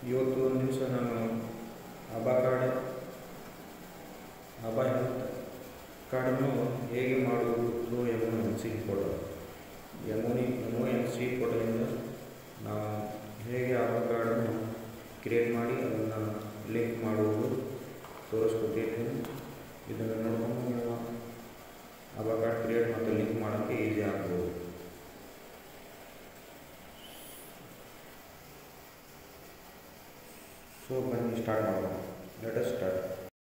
ಇವತ್ತು ಒಂದು ದಿವಸ ನಾನು ಆಭಾ ಕಾರ್ಡ್ ಆಭಾ ಹೆಲ್ತ್ ಕಾರ್ಡನ್ನು ಹೇಗೆ ಮಾಡುವುದು through M O N C portal M O M O N C ಪೋರ್ಟಲಿಂದ ನಾವು ಹೇಗೆ ಆಭಾ ಕಾರ್ಡನ್ನು ಕ್ರಿಯೇಟ್ ಮಾಡಿ ಅದನ್ನು ಲಿಂಕ್ ಮಾಡುವುದು ತೋರಿಸ್ಕೊಟ್ಟಿದ್ದೀನಿ ಇದನ್ನು ನೋಡಿಕೊಂಡು ನೀವು ಆಭಾ ಕಾರ್ಡ್ ಕ್ರಿಯೇಟ್ ಮತ್ತು ಲಿಂಕ್ ಮಾಡೋಕ್ಕೆ ಈಸಿ ಆಗ್ಬೋದು ಸೊ ಬನ್ನಿ ಸ್ಟಾರ್ಟ್ ಮಾಡೋಣ let us start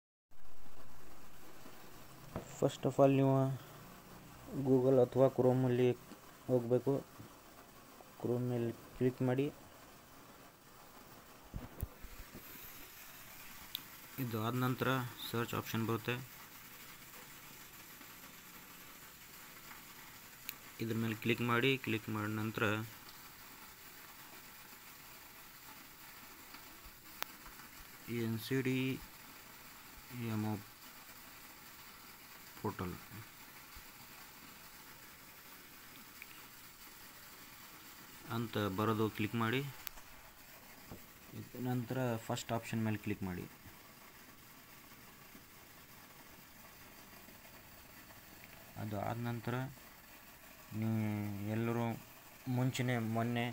first of all ನೀವು ಗೂಗಲ್ ಅಥವಾ ಕ್ರೋಮಲ್ಲಿ ಹೋಗಬೇಕು ಕ್ರೋಮ್ ಮೇಲೆ ಕ್ಲಿಕ್ ಮಾಡಿ ಇದು ಆದ ನಂತರ ಸರ್ಚ್ ಆಪ್ಷನ್ ಬರುತ್ತೆ ಇದ್ರ ಮೇಲೆ ಕ್ಲಿಕ್ ಮಾಡಿ ಕ್ಲಿಕ್ ಮಾಡಿದ ನಂತರ N C D M O portal ಅಂತ ಬರೋದು ಕ್ಲಿಕ್ ಮಾಡಿ ಇದ್ ನಂತರ ಫಸ್ಟ್ ಆಪ್ಷನ್ ಮೇಲೆ ಕ್ಲಿಕ್ ಮಾಡಿ ಅದು ಆದ ನಂತರ ನೀವು ಎಲ್ಲರೂ ಮುಂಚೆನೇ ಮೊನ್ನೆ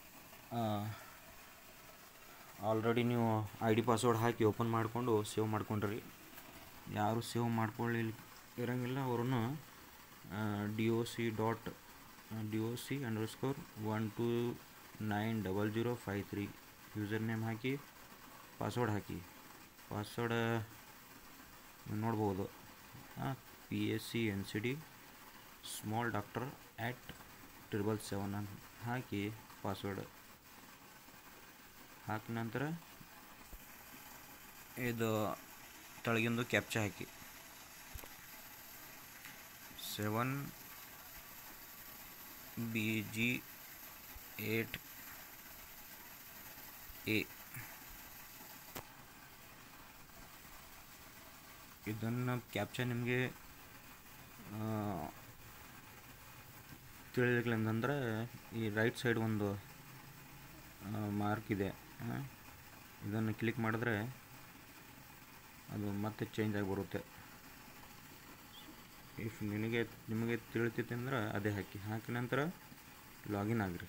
ಆಲ್ರೆಡಿ ನೀವು ಐ ಡಿ ಪಾಸ್ವರ್ಡ್ ಹಾಕಿ ಓಪನ್ ಮಾಡಿಕೊಂಡು ಸೇವ್ ಮಾಡ್ಕೊಂಡ್ರಿ ಯಾರು ಸೇವ್ ಮಾಡ್ಕೊಳ್ಳಿಲ್ಲ ಇರೋಂಗಿಲ್ಲ ಅವ್ರನ್ನು D O C dot D O C underscore one two nine double zero five three user name ಹಾಕಿ ಪಾಸ್ವರ್ಡ್ ಹಾಕಿ ಪಾಸ್ವರ್ಡ್ ನೋಡ್ಬೋದು P S C N C D small doctor at triple seven ಅಂತ ಹಾಕಿ password ಹಾಕಿದ ನಂತರ ಇದು ತಳಗಿಂದು captcha ಹಾಕಿ seven B G eight A ಇದನ್ನು ಕ್ಯಾಪ್ಚ ನಿಮಗೆ ತಿಳಿಲಿಲ್ಲ ಅಂತಂದರೆ ಈ ರೈಟ್ ಸೈಡ್ ಒಂದು ಮಾರ್ಕ್ ಇದೆ ಇದನ್ನು ಕ್ಲಿಕ್ ಮಾಡಿದ್ರೆ ಅದು ಮತ್ತೆ ಚೇಂಜ್ ಆಗಿ ಬರುತ್ತೆ ಇಫ್ ನಿನಗೆ ನಿಮಗೆ ತಿಳಿತೈತೆ ಅಂದ್ರೆ ಅದೇ ಹಾಕಿ ಹಾಕಿದ ನಂತರ ಲಾಗಿನ್ ಆಗಿರಿ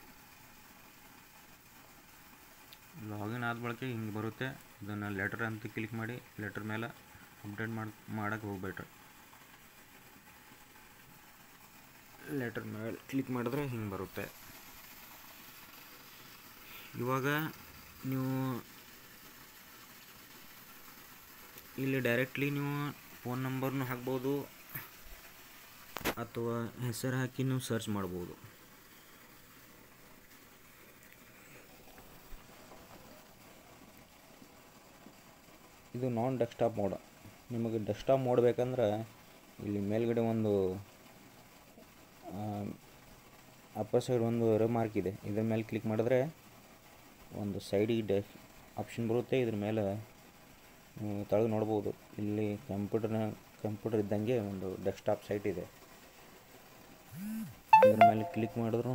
ಲಾಗಿನ್ ಆದ ಬಳಿಕ ಹಿಂಗೆ ಬರುತ್ತೆ ಇದನ್ನು ಲೆಟರ್ ಅಂತ ಕ್ಲಿಕ್ ಮಾಡಿ ಲೆಟರ್ ಮೇಲೆ ಅಪ್ಡೇಟ್ ಮಾಡಿ ಮಾಡೋಕ್ಕೆ ಹೋಗ್ಬೇಡ್ರಿ ಲೆಟರ್ ಮೇಲೆ ಕ್ಲಿಕ್ ಮಾಡಿದ್ರೆ ಹಿಂಗೆ ಬರುತ್ತೆ ಇವಾಗ ನೀವು ಇಲ್ಲಿ ಡೈರೆಕ್ಟ್ಲಿ ನೀವು ಫೋನ್ ನಂಬರ್ನು ಹಾಕ್ಬೋದು ಅಥವಾ ಹೆಸರು ಹಾಕಿ ನೀವು ಸರ್ಚ್ ಮಾಡ್ಬೋದು ಇದು ನಾನ್ ಡೆಸ್ಕ್ಟಾಪ್ ಮೋಡ್ ನಿಮಗೆ ಡೆಸ್ಕ್ಟಾಪ್ ಮೋಡ್ ಬೇಕಂದ್ರೆ ಇಲ್ಲಿ ಮೇಲ್ಗಡೆ ಒಂದು ಅಪ್ಪರ್ ಸೈಡ್ ಒಂದು ರಿಮಾರ್ಕ್ ಇದೆ ಇದ್ರ ಮೇಲೆ ಕ್ಲಿಕ್ ಮಾಡಿದ್ರೆ ಒಂದು ಸೈಡಿಗೆ ಡೆ ಆಪ್ಷನ್ ಬರುತ್ತೆ ಇದ್ರ ಮೇಲೆ ತಳಗೆ ನೋಡ್ಬೋದು ಇಲ್ಲಿ ಕಂಪ್ಯೂಟರ್ನ ಕಂಪ್ಯೂಟರ್ ಇದ್ದಂಗೆ ಒಂದು ಡೆಸ್ಕ್ಟಾಪ್ ಸೈಟ್ ಇದೆ ಇದ್ರ ಮೇಲೆ ಕ್ಲಿಕ್ ಮಾಡಿದ್ರು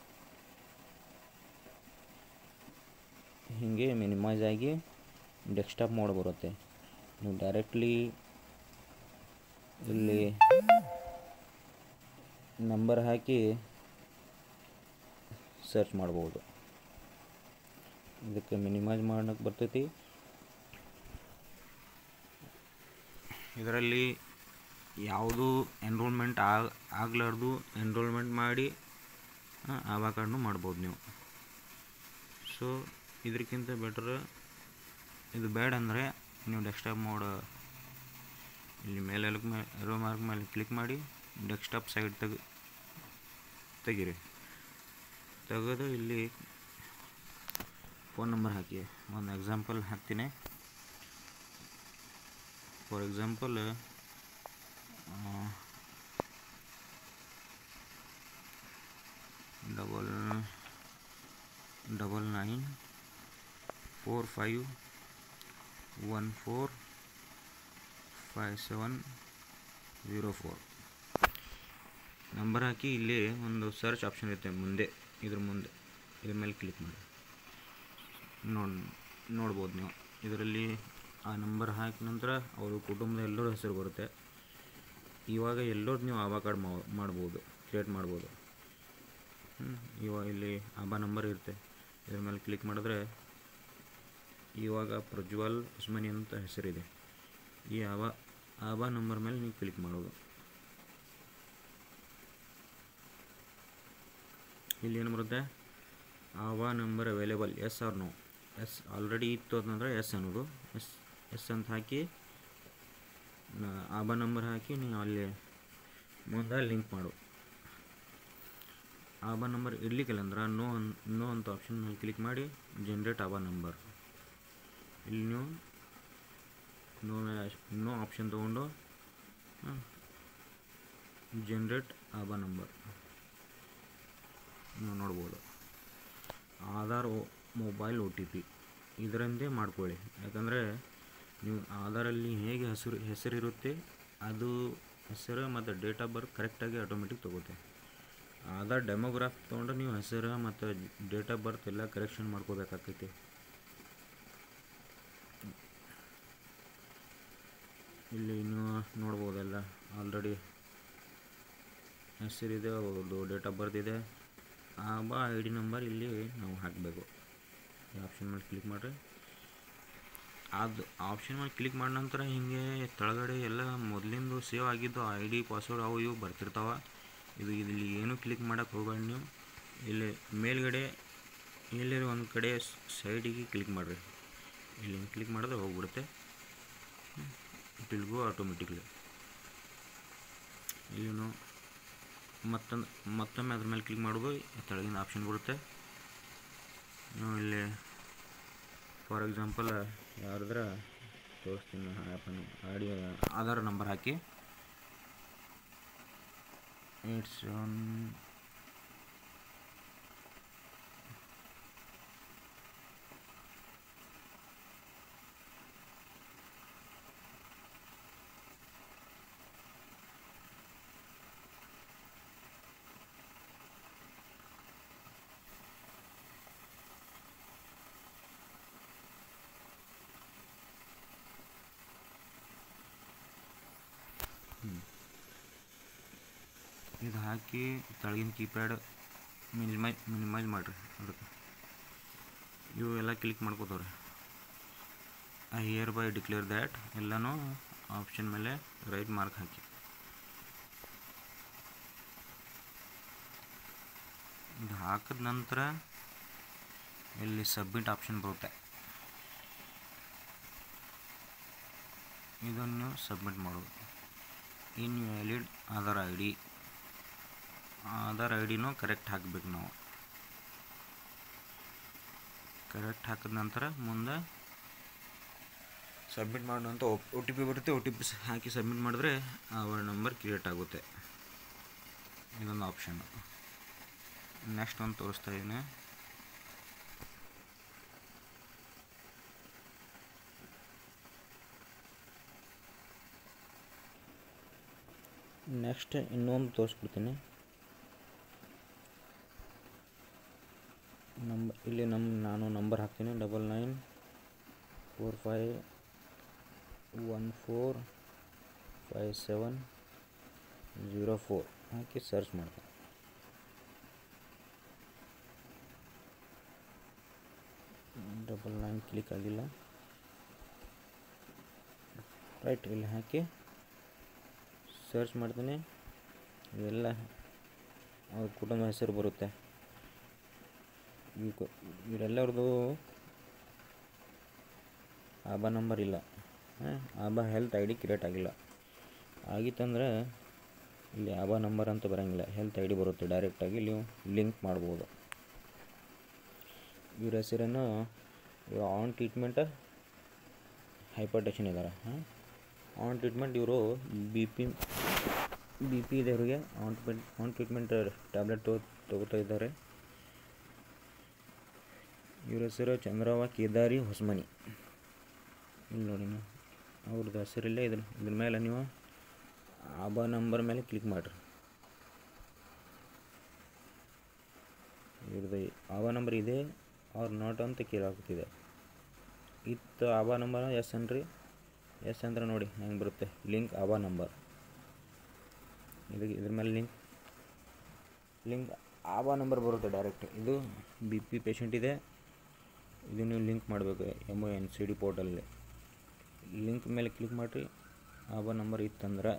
ಹೀಗೆ ಮಿನಿಮೈಸ್ ಆಗಿ ಡೆಸ್ಕ್ಟಾಪ್ ಮೋಡ್ ಬರುತ್ತೆ ನೀವು ಡೈರೆಕ್ಟ್ಲಿ ಇಲ್ಲಿ ನಂಬರ್ ಹಾಕಿ ಸರ್ಚ್ ಮಾಡ್ಬೋದು ಇದಕ್ಕೆ ಮಿನಿಮೈಸ್ ಮಾಡೋಕ್ಕೆ ಬರ್ತೈತಿ ಇದರಲ್ಲಿ ಯಾವುದು ಎನ್ರೋಲ್ಮೆಂಟ್ ಆಗ ಆಗ್ಲಾರ್ದು ಎನ್ರೋಲ್ಮೆಂಟ್ ಮಾಡಿ ಆಭಾ ಕಾರ್ಡ್ನು ಮಾಡ್ಬೋದು ನೀವು ಸೊ ಇದಕ್ಕಿಂತ ಬೆಟರ್ ಇದು ಬೇಡ ಅಂದರೆ ನೀವು ಡೆಸ್ಕ್ಟಾಪ್ ಮೋಡ್ ಇಲ್ಲಿ ಮೇಲೆ ರೋ ಮಾರ್ಕ್ ಮೇಲೆ ಕ್ಲಿಕ್ ಮಾಡಿ ಡೆಸ್ಕ್ಟಾಪ್ ಸೈಡ್ ತೆಗೆ ತೆಗೀರಿ ತೆಗೆದು ಇಲ್ಲಿ ಫೋನ್ ನಂಬರ್ ಹಾಕಿ ಒಂದು ಎಕ್ಸಾಂಪಲ್ ಹಾಕ್ತೀನಿ for example double double nine four five one four five seven zero four number ಹಾಕಿ ಇಲ್ಲಿ ಒಂದು ಸರ್ಚ್ ಆಪ್ಷನ್ ಇರುತ್ತೆ ಮುಂದೆ ಇದ್ರ ಮುಂದೆ ಇದ್ರ ಮೇಲೆ ಕ್ಲಿಕ್ ಮಾಡಿ ನೋಡ್ ನೋಡ್ಬೋದು ನೀವು ಇದರಲ್ಲಿ ಆ ನಂಬರ್ ಹಾಕಿದ ನಂತರ ಅವರು ಕುಟುಂಬದ ಎಲ್ಲರ ಹೆಸರು ಬರುತ್ತೆ ಇವಾಗ ಎಲ್ಲರದ್ದು ನೀವು ಆಭಾ ಕಾರ್ಡ್ ಮಾಡ್ಬೋದು ಕ್ರಿಯೇಟ್ ಮಾಡ್ಬೋದು ಹ್ಮ್. ಇವಾಗ ಇಲ್ಲಿ ಆಭಾ ನಂಬರ್ ಇರುತ್ತೆ ಇದ್ರ ಮೇಲೆ ಕ್ಲಿಕ್ ಮಾಡಿದ್ರೆ ಇವಾಗ ಪ್ರಜ್ವಲ್ ಉಸ್ಮಾನಿ ಅಂತ ಹೆಸರಿದೆ ಈ ಆಭಾ ಆಭಾ ನಂಬರ್ ಮೇಲೆ ನೀವು ಕ್ಲಿಕ್ ಮಾಡೋದು ಇಲ್ಲಿ ಏನು ಬರುತ್ತೆ ಆವಾ number available yes or no yes already ಇತ್ತು ಅಂತಂದರೆ ಎಸ್ ಅನ್ನೋದು ಎಸ್ ಎಸ್ ಅಂತ ಹಾಕಿ ನ- ಆಬಾ ನಂಬರ್ ಹಾಕಿ ನೀವು ಅಲ್ಲಿ ಮುಂದೆ ಲಿಂಕ್ ಮಾಡು ಆಬಾ ನಂಬರ್ ಇರ್ಲಿಕ್ಕಿಲ್ಲ ಅಂದ್ರೆ ನೋ ಅನ್ ನೋ ಅಂತ ಆಪ್ಷನ್ ಮೇಲೆ ಕ್ಲಿಕ್ ಮಾಡಿ ಜನ್ರೇಟ್ ಆಬಾ ನಂಬರ್ ಇಲ್ಲಿ ನೀವು ನೋ ನೋ ಆಪ್ಷನ್ ತೊಗೊಂಡು ಜನ್ರೇಟ್ ಆಬಾ ನಂಬರ್ ನೀವು ನೋಡ್ಬೋದು ಆಧಾರ್ ಓ ಮೊಬೈಲ್ ಒ ಟಿ ಪಿ ಇದರಂದೇ ಮಾಡ್ಕೊಳ್ಳಿ ಯಾಕಂದರೆ ನೀವು ಆಧಾರಲ್ಲಿ ಹೇಗೆ ಹೆಸರು ಹೆಸರಿರುತ್ತೆ ಅದು ಹೆಸರು ಮತ್ತು ಡೇಟ್ ಆಫ್ ಬರ್ತ್ ಕರೆಕ್ಟಾಗಿ ಆಟೋಮೆಟಿಕ್ ತೊಗೋತೆ ಆಧಾರ್ ಡೆಮೋಗ್ರಾಫ್ ತೊಗೊಂಡ್ರೆ ನೀವು ಹೆಸರು ಮತ್ತು ಡೇಟ್ ಆಫ್ ಬರ್ತ್ ಎಲ್ಲ ಕರೆಕ್ಷನ್ ಮಾಡ್ಕೋಬೇಕಾಗ್ತೈತಿ ಇಲ್ಲಿ ನೀವು ನೋಡ್ಬೋದೆಲ್ಲ ಆಲ್ರೆಡಿ ಹೆಸರಿದೆ ಅವ್ರದ್ದು ಡೇಟ್ ಆಫ್ ಬರ್ತ್ ಇದೆ ಆ ಬಾ ಐ ಡಿ ನಂಬರ್ ಇಲ್ಲಿ ನಾವು ಹಾಕಬೇಕು ಈ ಆಪ್ಷನ್ ಮೇಲೆ ಕ್ಲಿಕ್ ಮಾಡಿರಿ ಅದು ಆಪ್ಷನ್ ಮೇಲೆ ಕ್ಲಿಕ್ ಮಾಡಿದ ನಂತರ ಹಿಂಗೆ ಕೆಳಗಡೆ ಎಲ್ಲ ಮೊದಲಿಂದು ಸೇವ್ ಆಗಿದ್ದು ಐ ಡಿ ಪಾಸ್ವರ್ಡ್ ಅವು ಇವು ಬರ್ತಿರ್ತಾವ ಇದು ಇಲ್ಲಿ ಏನು ಕ್ಲಿಕ್ ಮಾಡೋಕ್ಕೆ ಹೋಗಬೇಡಿ ನೀವು ಇಲ್ಲಿ ಮೇಲ್ಗಡೆ ಇಲ್ಲಿ ಒಂದು ಕಡೆ ಸೈಡಿಗೆ ಕ್ಲಿಕ್ ಮಾಡಿರಿ ಇಲ್ಲಿ ಕ್ಲಿಕ್ ಮಾಡಿದ್ರೆ ಹೋಗ್ಬಿಡುತ್ತೆ ಇಲ್ಗೂ ಆಟೋಮೆಟಿಕ್ಲಿ ಇಲ್ಲಿ ಮತ್ತೊಂದು ಮತ್ತೊಮ್ಮೆ ಅದ್ರ ಮೇಲೆ ಕ್ಲಿಕ್ ಮಾಡೋದು ಕೆಳಗಿನ ಆಪ್ಷನ್ ಬರುತ್ತೆ ನೀವು ಇಲ್ಲಿ ಫಾರ್ ಎಕ್ಸಾಂಪಲ್ ಯಾರ್ದ್ರ ತೋರಿಸ್ತೀನಿ ಆ್ಯಪನ್ನು ಆಡಿಯೋ ಆಧಾರ್ ನಂಬರ್ ಹಾಕಿ ಏಟ್ ಸೆವೆನ್ ಇದು ಹಾಕಿ ಕೆಳಗಿನ ಕೀಪ್ಯಾಡ್ ಮಿನಿಮೈ ಮಿನಿಮೈಸ್ ಮಾಡಿರಿ ಅದಕ್ಕೆ ಇವು ಎಲ್ಲ ಕ್ಲಿಕ್ ಮಾಡ್ಕೋತವ್ರೆ I hereby declare that ಎಲ್ಲನೂ ಆಪ್ಷನ್ ಮೇಲೆ ರೈಟ್ ಮಾರ್ಕ್ ಹಾಕಿ ಇದು ಹಾಕಿದ ನಂತರ ಇಲ್ಲಿ ಸಬ್ಮಿಟ್ ಆಪ್ಷನ್ ಬರುತ್ತೆ ಇದನ್ನು ಸಬ್ಮಿಟ್ ಮಾಡೋದು invalid Aadhaar I D Aadhaar I ಡಿನೂ ಕರೆಕ್ಟ್ ಹಾಕಬೇಕು ನಾವು ಕರೆಕ್ಟ್ ಹಾಕಿದ ನಂತರ ಮುಂದೆ ಸಬ್ಮಿಟ್ ಮಾಡಿದಂಥ ಒ ಟಿ ಪಿ ಬರುತ್ತೆ ಒ ಟಿ ಪಿ ಹಾಕಿ ಸಬ್ಮಿಟ್ ಮಾಡಿದ್ರೆ ಅವರ ನಂಬರ್ ಕ್ರಿಯೇಟ್ ಆಗುತ್ತೆ ಇದೊಂದು ಆಪ್ಷನ್ ನೆಕ್ಸ್ಟ್ ಒಂದು ತೋರಿಸ್ತಾ ಇದ್ದೀನಿ ನೆಕ್ಸ್ಟ್ ಇನ್ನೊಂದು ತೋರಿಸ್ಬಿಡ್ತೀನಿ ನಂಬರ್ ಇಲ್ಲಿ ನಮ್ಮ ನಾನು ನಂಬರ್ ಹಾಕ್ತೀನಿ double nine four five one four five seven zero four ಹಾಕಿ ಸರ್ಚ್ ಮಾಡ್ತೀನಿ ಡಬಲ್ ನೈನ್ ಕ್ಲಿಕ್ ಆಗಿಲ್ಲ ರೈಟ್ ಇಲ್ಲಿ ಹಾಕಿ ಸರ್ಚ್ ಮಾಡ್ತೀನಿ ಇವೆಲ್ಲ ಅವ್ರ ಕುಟುಂಬ ಹೆಸರು ಬರುತ್ತೆ ಇವ್ ಇವರೆಲ್ಲರದು ಆಬಾ ನಂಬರ್ ಇಲ್ಲ ಹಾಂ ABHA health I D create ಆಗಿಲ್ಲ ಆಗಿತ್ತಂದ್ರೆ ಇಲ್ಲಿ ಆಬಾ ನಂಬರ್ ಅಂತ ಬರೋಂಗಿಲ್ಲ ಹೆಲ್ತ್ ಐ ಡಿ ಬರುತ್ತೆ ಡೈರೆಕ್ಟಾಗಿ ನೀವು ಲಿಂಕ್ ಮಾಡ್ಬೋದು ಇವ್ರ ಹೆಸರೇನು ಇವರು ಆನ್ ಟ್ರೀಟ್ಮೆಂಟ್ ಹೈಪರ್ ಟೆನ್ಷನ್ ಇದ್ದಾರೆ ಹಾಂ ಆನ್ ಟ್ರೀಟ್ಮೆಂಟ್ ಇವರು ಬಿ ಪಿ ಬಿ ಪಿ ಇದವ್ರಿಗೆ on treatment on treatment tablet ತಗೋ ತಗೋತಾ ಇದ್ದಾರೆ ಇವ್ರ ಹೆಸರು ಚಂದ್ರವ ಕೇದಾರಿ ಹೊಸಮನಿ ಇಲ್ಲಿ ನೋಡಿ ನೀವು ಅವ್ರದ್ದು ಹೆಸರಿಲ್ಲೇ ಇದ್ರ ಇದ್ರ ಮೇಲೆ ನೀವು ಆಬಾ ನಂಬರ್ ಮೇಲೆ ಕ್ಲಿಕ್ ಮಾಡಿರಿ ಇವ್ರದ್ದು ಆಬಾ ನಂಬರ್ ಇದೆ ಆರ್ ನಾಟ್ ಅಂತ ಕೇಳಾಗ್ತಿದೆ ಇತ್ತು ಆಬಾ ನಂಬರ್ ಎಸ್ ಅನ್ರಿ ಎಸ್ ಅಂದ್ರೆ ನೋಡಿ ಹೆಂಗೆ ಬರುತ್ತೆ ಲಿಂಕ್ ಆಬಾ ನಂಬರ್ ಇದು ಇದ್ರ ಮೇಲೆ ಲಿಂಕ್ ಲಿಂಕ್ ಆಬಾ ನಂಬರ್ ಬರುತ್ತೆ ಡೈರೆಕ್ಟ್ ಇದು ಬಿ ಪಿ ಪೇಷಂಟ್ ಇದೆ ಇದು ನೀವು ಲಿಂಕ್ ಮಾಡಬೇಕು ಎಮ್ ಎನ್ ಸಿ ಡಿ ಪೋರ್ಟಲ್ಲಿ ಲಿಂಕ್ ಮೇಲೆ ಕ್ಲಿಕ್ ಮಾಡಿರಿ ಆಬಾ ನಂಬರ್ ಇತ್ತಂದ್ರೆ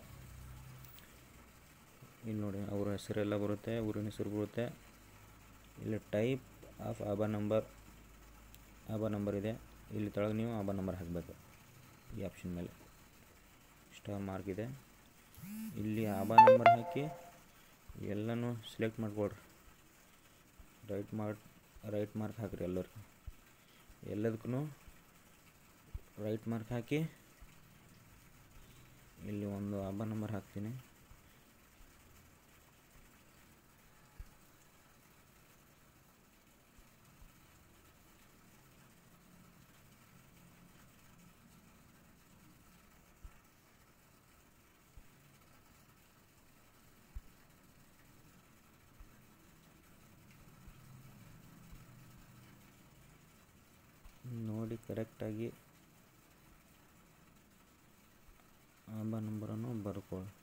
ಇಲ್ಲಿ ನೋಡಿ ಅವ್ರ ಹೆಸರೆಲ್ಲ ಬರುತ್ತೆ ಊರಿನ ಹೆಸರು ಬರುತ್ತೆ ಇಲ್ಲಿ type of ABHA number ABHA number ಇದೆ ಇಲ್ಲಿ ಕೆಳಗೆ ನೀವು ಆಬಾ ನಂಬರ್ ಹಾಕಬೇಕು ಈ ಆಪ್ಷನ್ ಮೇಲೆ ಸ್ಟಾರ್ ಮಾರ್ಕ್ ಇದೆ ಇಲ್ಲಿ ಆಬಾ ನಂಬರ್ ಹಾಕಿ ಎಲ್ಲನೂ ಸೆಲೆಕ್ಟ್ ಮಾಡ್ಕೊಳ್ರಿ ರೈಟ್ ಮಾರ್ಕ್ ರೈಟ್ ಮಾರ್ಕ್ ಹಾಕಿರಿ ಎಲ್ಲರಿಗೂ ಎಲ್ಲದಕ್ಕೂ ರೈಟ್ ಮಾರ್ಕ್ ಹಾಕಿ ಇಲ್ಲಿ ಒಂದು ಆಬಾ ನಂಬರ್ ಹಾಕ್ತೀನಿ ನೋಡಿ ಕರೆಕ್ಟಾಗಿ ಆಬಾ ನಂಬರನ್ನು ಬರ್ಕೊಳ್ಳಿ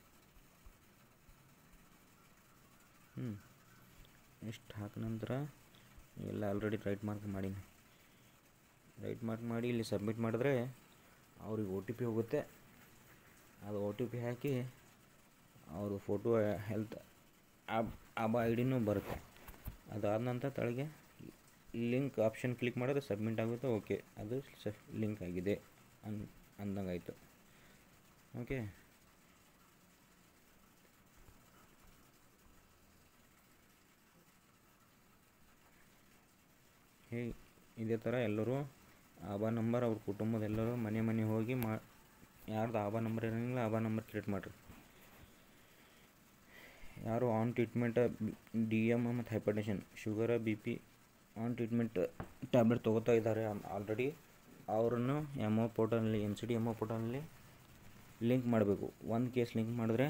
ಹ್ಞೂ ಇಷ್ಟು ಹಾಕಿದ ನಂತರ ಎಲ್ಲ ಆಲ್ರೆಡಿ ರೈಟ್ ಮಾರ್ಕ್ ಮಾಡೀನಿ ರೈಟ್ ಮಾರ್ಕ್ ಮಾಡಿ ಇಲ್ಲಿ ಸಬ್ಮಿಟ್ ಮಾಡಿದ್ರೆ ಅವ್ರಿಗೆ ಒ ಟಿ ಪಿ ಹೋಗುತ್ತೆ ಅದು ಒ ಟಿ ಪಿ ಹಾಕಿ ಅವರು ಫೋಟೋ ಹೆಲ್ತ್ ಆಬ್ ಆಬಾ ಐ ಡಿನೂ ಬರುತ್ತೆ ಅದಾದ ನಂತರ ತಳಗೆ ಲಿಂಕ್ ಆಪ್ಷನ್ ಕ್ಲಿಕ್ ಮಾಡಿದ್ರೆ ಸಬ್ಮಿಟ್ ಆಗುತ್ತೆ ಓಕೆ ಅದು ಸ ಲಿಂಕ್ ಆಗಿದೆ ಅನ್ ಅಂದಂಗೆ ಆಯಿತು ಓಕೆ ಹೇ ಇದೇ ಥರ ಎಲ್ಲರೂ ಆಬಾ ನಂಬರ್ ಅವ್ರ ಕುಟುಂಬದ ಎಲ್ಲರೂ ಮನೆ ಮನೆ ಹೋಗಿ ಮಾ ಯಾರ್ದು ಆಬಾ ನಂಬರ್ ಇರೋಂಗಿಲ್ಲ ಆಬಾ ನಂಬರ್ ಕ್ರಿಯೇಟ್ ಮಾಡಿರಿ ಯಾರು ಆನ್ ಟ್ರೀಟ್ಮೆಂಟ್ ಡಿ ಎಮ್ ಮತ್ತು ಹೈಪರ್ಟೆನ್ಷನ್ ಶುಗರ B P on treatment tablet ತೊಗೋತಾ ಇದ್ದಾರೆ ಆಲ್ರೆಡಿ ಅವರನ್ನು ಎಮ್ ಒ ಪೋರ್ಟಲ್ನಲ್ಲಿ M C D M O ಪೋರ್ಟಲ್ನಲ್ಲಿ ಲಿಂಕ್ ಮಾಡಬೇಕು ಒಂದು ಕೇಸ್ ಲಿಂಕ್ ಮಾಡಿದ್ರೆ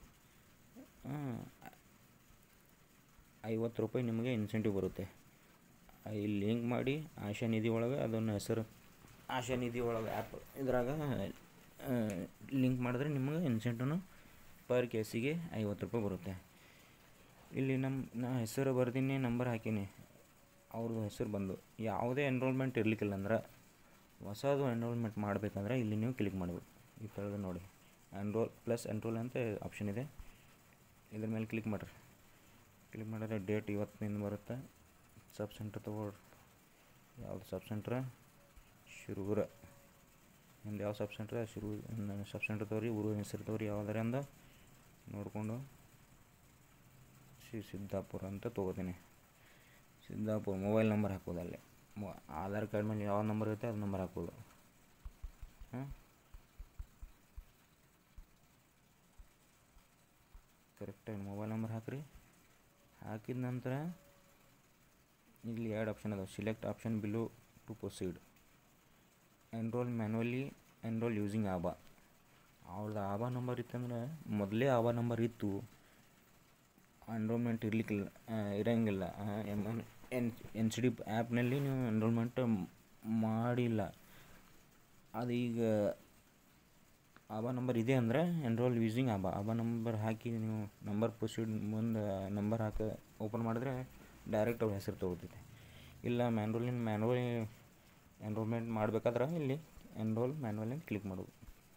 ಐವತ್ತು ರೂಪಾಯಿ ನಿಮಗೆ ಇನ್ಸೆಂಟಿವ್ ಬರುತ್ತೆ ಇಲ್ಲಿ ಲಿಂಕ್ ಮಾಡಿ ಆಶಾ ನಿಧಿ ಒಳಗೆ ಅದನ್ನು ಹೆಸರು ಆಶಾ ನಿಧಿ ಒಳಗೆ ಆ್ಯಪ್ ಇದ್ರಾಗ ಲಿಂಕ್ ಮಾಡಿದ್ರೆ ನಿಮಗೆ ಇನ್ಸೆಂಟಿವ್ನು ಪರ್ ಕೇಸಿಗೆ ಐವತ್ತು ರೂಪಾಯಿ ಬರುತ್ತೆ ಇಲ್ಲಿ ನಮ್ಮ ನಾ ಹೆಸರು ಬರ್ದೀನಿ ನಂಬರ್ ಹಾಕೀನಿ ಅವ್ರದ್ದು ಹೆಸರು ಬಂದು ಯಾವುದೇ ಎನ್ರೋಲ್ಮೆಂಟ್ ಇರಲಿಕ್ಕಿಲ್ಲ ಅಂದ್ರೆ ಹೊಸದು ಎನ್ರೋಲ್ಮೆಂಟ್ ಮಾಡಬೇಕಂದ್ರೆ ಇಲ್ಲಿ ನೀವು ಕ್ಲಿಕ್ ಮಾಡಬೇಕು ಈ ಥರದ್ದು ನೋಡಿ ಎನ್ರೋಲ್ ಪ್ಲಸ್ ಎನ್ರೋಲ್ ಅಂತ ಆಪ್ಷನ್ ಇದೆ ಇದ್ರ ಮೇಲೆ ಕ್ಲಿಕ್ ಮಾಡಿರಿ ಕ್ಲಿಕ್ ಮಾಡಿದ್ರೆ ಡೇಟ್ ಇವತ್ತಿನಿಂದ ಬರುತ್ತೆ ಸಬ್ ಸೆಂಟ್ರ್ ತೊಗೊಳ್ರಿ ಯಾವ್ದು ಸಬ್ ಸೆಂಟ್ರ ಶಿರೂರ ನಿಮ್ದು ಯಾವ ಸಬ್ ಸೆಂಟ್ರ್ ಶಿರು ಸಬ್ ಸೆಂಟ್ರ್ ತಗೋರಿ ಊರು ಹೆಸರು ತಗೋರಿ ಯಾವ್ದಾರ ಅಂದ ನೋಡಿಕೊಂಡು ಶ್ರೀ ಸಿದ್ದಾಪುರ ಅಂತ ತೊಗೋತೀನಿ ಸಿದ್ದಾಪುರ ಮೊಬೈಲ್ ನಂಬರ್ ಹಾಕೋದು ಅಲ್ಲೇ ಮೊ ಆಧಾರ್ ಕಾರ್ಡ್ ಮೇಲೆ ಯಾವ ನಂಬರ್ ಇರುತ್ತೆ ಅದು ನಂಬರ್ ಹಾಕೋದು ಹಾಂ ಕರೆಕ್ಟಾಗಿ ಮೊಬೈಲ್ ನಂಬರ್ ಹಾಕಿರಿ ಹಾಕಿದ ನಂತರ ಇಲ್ಲಿ ಎರಡು ಆಪ್ಷನ್ ಅದಾವೆ select option below to proceed enrol manually enrol using ABHA ಅವ್ರದ್ದು ಆಬಾ ನಂಬರ್ ಇತ್ತಂದ್ರೆ ಮೊದಲೇ ಆಬಾ ನಂಬರ್ ಇತ್ತು ಎನ್ರೋಲ್ಮೆಂಟ್ ಇರಲಿಕ್ಕಿಲ್ಲ ಇರೋಂಗಿಲ್ಲ M N N C D ಆ್ಯಪ್ನಲ್ಲಿ ನೀವು ಎನ್ರೋಲ್ಮೆಂಟ್ ಮಾಡಿಲ್ಲ ಅದು ಈಗ ಆಬಾ ನಂಬರ್ ಇದೆ ಅಂದರೆ enrol using ABHA ABHA number ಹಾಕಿ ನೀವು ನಂಬರ್ ಪ್ರೊಸೀಡ್ ಮುಂದೆ ನಂಬರ್ ಹಾಕಿ ಓಪನ್ ಮಾಡಿದ್ರೆ ಡೈರೆಕ್ಟ್ ಅವ್ರ ಹೆಸರು ತೊಗೋತೈತೆ ಇಲ್ಲ ಮ್ಯಾನ್ರೋಲಿನ ಮ್ಯಾನ್ವಲ್ ಎನ್ರೋಲ್ಮೆಂಟ್ ಮಾಡ್ಬೇಕಾದ್ರೆ ಇಲ್ಲಿ ಎನ್ರೋಲ್ ಮ್ಯಾನ್ವಲ್ ಕ್ಲಿಕ್ ಮಾಡೋದು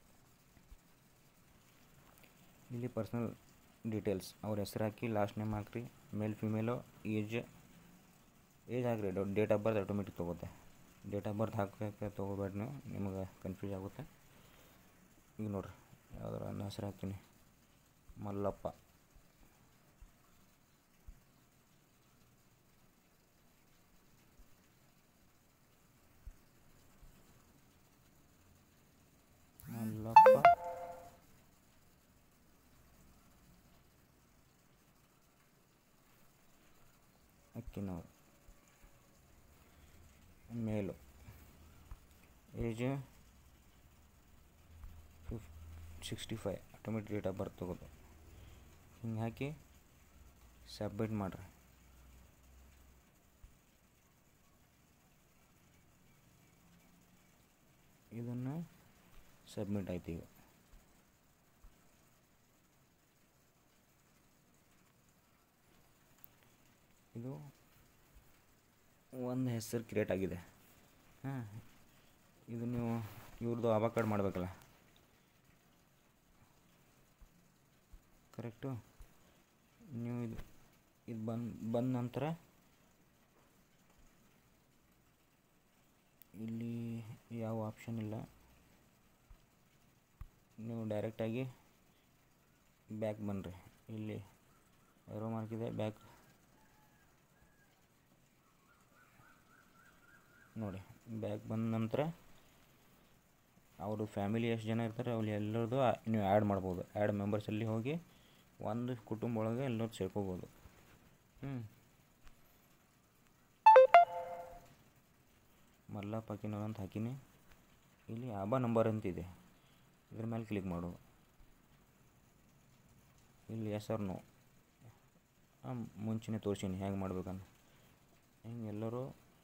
ಇಲ್ಲಿ ಪರ್ಸ್ನಲ್ ಡೀಟೇಲ್ಸ್ ಅವ್ರ ಹೆಸರು ಹಾಕಿ ಲಾಸ್ಟ್ ನೇಮ್ ಹಾಕ್ರಿ ಮೇಲ್ ಫಿಮೇಲು ಏಜ್ ಏಜ್ ಹಾಕ್ರಿ ಡೇಟ್ ಆಫ್ ಬರ್ತ್ ಆಟೋಮೆಟಿಕ್ ತೊಗೋತೆ ಡೇಟ್ ಆಫ್ ಬರ್ತ್ ಹಾಕೋಕ್ಕೆ ತೊಗೋಬೇಡ ನೀವು ನಿಮಗೆ ಕನ್ಫ್ಯೂಸ್ ಆಗುತ್ತೆ ಈಗ ನೋಡ್ರಿ ಯಾವ್ದಾರ ನನ್ನ ಹೆಸರು ಹಾಕ್ತೀನಿ ಮಲ್ಲಪ್ಪ ಮಲ್ಲಪ್ಪ ಅಕ್ಕಿನವ್ರು ಮೇಲು ಏಜ್ ಫಿಫ್ sixty five automatic date of birth ತಗೋದು ಹಿಂಗೆ ಹಾಕಿ ಸಬ್ಮಿಟ್ ಮಾಡಿರಿ ಇದನ್ನು ಸಬ್ಮಿಟ್ ಆಯ್ತು ಈಗ ಇದು ಒಂದು ಹೆಸರು ಕ್ರಿಯೇಟ್ ಆಗಿದೆ ಹಾಂ ಇದು ನೀವು ಇವ್ರದ್ದು ಆಭಾ ಕಾರ್ಡ್ ಮಾಡಬೇಕಲ್ಲ ಕರೆಕ್ಟು ನೀವು ಇದು ಇದು ಬಂದು ಬಂದ ನಂತರ ಇಲ್ಲಿ ಯಾವ ಆಪ್ಷನ್ ಇಲ್ಲ ನೀವು ಡೈರೆಕ್ಟಾಗಿ ಬ್ಯಾಕ್ ಬನ್ನಿರಿ ಇಲ್ಲಿ ಏರೋ ಮಾರ್ಕ್ ಇದೆ ಬ್ಯಾಕ್ ನೋಡಿ ಬ್ಯಾಕ್ ಬಂದ ನಂತರ ಅವರು ಫ್ಯಾಮಿಲಿ ಎಷ್ಟು ಜನ ಇರ್ತಾರೆ ಅಲ್ಲಿ ಎಲ್ಲರದು ನೀವು ಆ್ಯಡ್ ಮಾಡ್ಬೋದು ಆ್ಯಡ್ ಮೆಂಬರ್ಸಲ್ಲಿ ಹೋಗಿ ಒಂದು ಕುಟುಂಬ ಒಳಗೆ ಎಲ್ಲರೂ ಸೇರ್ಕೋಬೋದು ಹ್ಞೂ ಮಲ್ಲಪ್ಪ ಹಾಕಿನವ್ರು ಅಂತ ಹಾಕಿನಿ ಇಲ್ಲಿ ಆಬಾ ನಂಬರ್ ಅಂತಿದೆ ಇದ್ರ ಮೇಲೆ ಕ್ಲಿಕ್ ಮಾಡು ಇಲ್ಲಿ ಎಸ್ ಆರ್ ನೋ ಮುಂಚೆನೇ ತೋರಿಸೀನಿ ಹೆಂಗೆ ಮಾಡ್ಬೇಕಂತ ಹಿಂಗೆ ಎಲ್ಲರೂ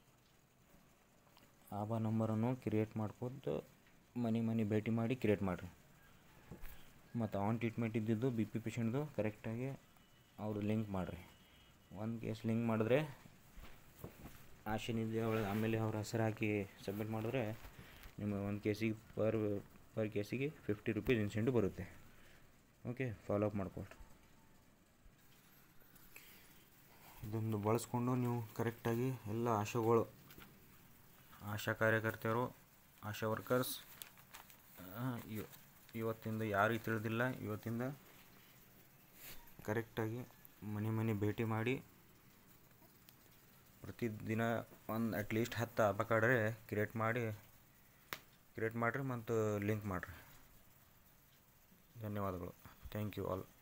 ಆಬಾ ನಂಬರನ್ನು ಕ್ರಿಯೇಟ್ ಮಾಡ್ಕೊತ ಮನೆ ಮನೆ ಭೇಟಿ ಮಾಡಿ ಕ್ರಿಯೇಟ್ ಮಾಡಿರಿ ಮತ್ತು ಆನ್ ಟ್ರೀಟ್ಮೆಂಟ್ ಇದ್ದಿದ್ದು ಬಿ ಪಿ ಪೇಷಂಟ್ದು ಕರೆಕ್ಟಾಗಿ ಅವರು ಲಿಂಕ್ ಮಾಡಿರಿ ಒಂದು ಕೇಸ್ ಲಿಂಕ್ ಮಾಡಿದ್ರೆ ಆಶೆನಿದೆ ಒಳಗೆ ಆಮೇಲೆ ಅವ್ರ ಹೆಸರು ಹಾಕಿ ಸಬ್ಮಿಟ್ ಮಾಡಿದ್ರೆ ನಿಮಗೆ ಒಂದು ಕೇಸಿಗೆ ಪರ್ ಪರ್ ಕೇಸಿಗೆ ಫಿಫ್ಟಿ ರುಪೀಸ್ ಇನ್ಸೆಂಟಿವ್ ಬರುತ್ತೆ ಓಕೆ ಫಾಲೋ ಅಪ್ ಮಾಡ್ಕೊಳ್ರಿ ಇದೊಂದು ಬಳಸ್ಕೊಂಡು ನೀವು ಕರೆಕ್ಟಾಗಿ ಎಲ್ಲ ಆಶಾಗಳು ಆಶಾ ಕಾರ್ಯಕರ್ತೆಯರು ಆಶಾ ವರ್ಕರ್ಸ್ ಇವತ್ತಿಂದ ಯಾರಿಗೆ ತಿಳಿದಿಲ್ಲ ಇವತ್ತಿಂದ ಕರೆಕ್ಟಾಗಿ ಮನೆ ಮನೆ ಭೇಟಿ ಮಾಡಿ ಪ್ರತಿದಿನ ಒಂದು ಅಟ್ಲೀಸ್ಟ್ ಹತ್ತು ಅಪಕಾಡ್ರೆ ಕ್ರಿಯೇಟ್ ಮಾಡಿ ಕ್ರಿಯೇಟ್ ಮಾಡಿರಿ ಮತ್ತು ಲಿಂಕ್ ಮಾಡಿರಿ ಧನ್ಯವಾದಗಳು ಥ್ಯಾಂಕ್ ಯು ಆಲ್